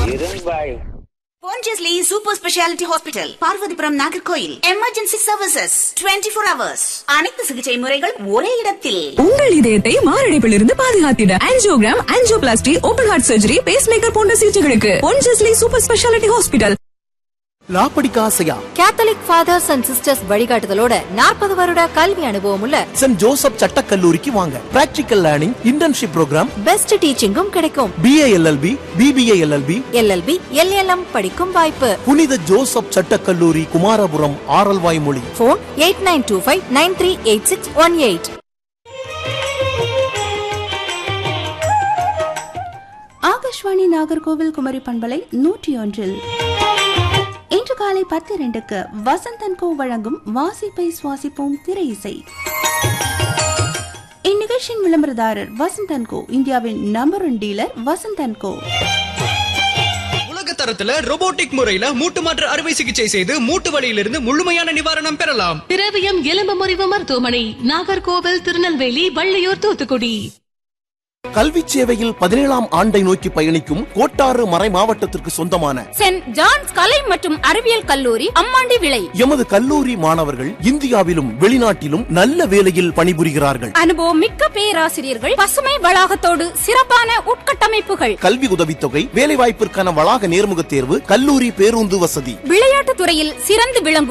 இரும்பாய் Pondicherry Super Speciality Hospital, Parvathipuram Nagercoil emergency services 24 four hours அனைத்து சிகிச்சை முறைகள் ஒரே இடத்தில் உங்கள் இதயத்தை மாரடைப்பிலிருந்து பாதுகாத்திட angiogram angioplasty open heart surgery pacemaker போன்ற சிகிச்சைகளுக்கு Ponjesly super speciality hospital law படிக்க ஆசையா கேத்தலிக் ஃபாதர்ஸ் அண்ட் சிஸ்டர்ஸ் வழிகாட்டுதலோட நாற்பது வருட கல்வி அனுபவம் உள்ள சென்ட் ஜோசப் சட்டக்கல்லூரிக்கு வாங்க practical learning internship programme best டீச்சிங்கும் கிடைக்கும் BA LLB BBA LLB LLB LLM படிக்கும் வாய்ப்பு புனித ஜோசப் சட்டக்கல்லூரி Kumarapuram ஆரல்வாய் Aralvaimozhi phone eight nine two five nine three eight six one eight Akashvani Nagercoil Kumari பண்பலை நூற்றி ஒன்றில் இன்று காலை பத்து இரண்டுக்கு வசந்தன் கோ வழங்கும் வாசிப்பை சுவாசிப்போம் திரை இசை இந்நிகழ்ச்சியின் விளம்பரதாரர் வசந்தன் கோ இந்தியாவின் number one dealer Vasanthan co உலக தரத்துல robotic முறையில மூட்டு மாற்று அறுவை சிகிச்சை செய்து மூட்டு வலியிலிருந்து முழுமையான நிவாரணம் பெறலாம் திரவியம் எலும்பு முறிவு மருத்துவமனை நாகர்கோவில் திருநெல்வேலி வள்ளியூர் தூத்துக்குடி கல்வி சேவையில் பதினேழாம் ஆண்டை நோக்கி பயணிக்கும் கோட்டாறு மறை மாவட்டத்திற்கு சொந்தமான சென்ட் ஜான்ஸ் கலை மற்றும் அறிவியல் கல்லூரி அம்மாண்டி விளை எமது கல்லூரி மாணவர்கள் இந்தியாவிலும் வெளிநாட்டிலும் நல்ல வேலையில் பணிபுரிகிறார்கள் அனுபவம் மிக்க பேராசிரியர்கள் பசுமை வளாகத்தோடு சிறப்பான உட்கட்டமைப்புகள் கல்வி உதவித்தொகை வேலைவாய்ப்பிற்கான வளாக நேர்முகத் தேர்வு கல்லூரி பேருந்து வசதி விளையாட்டுத் துறையில் சிறந்து விளங்கும்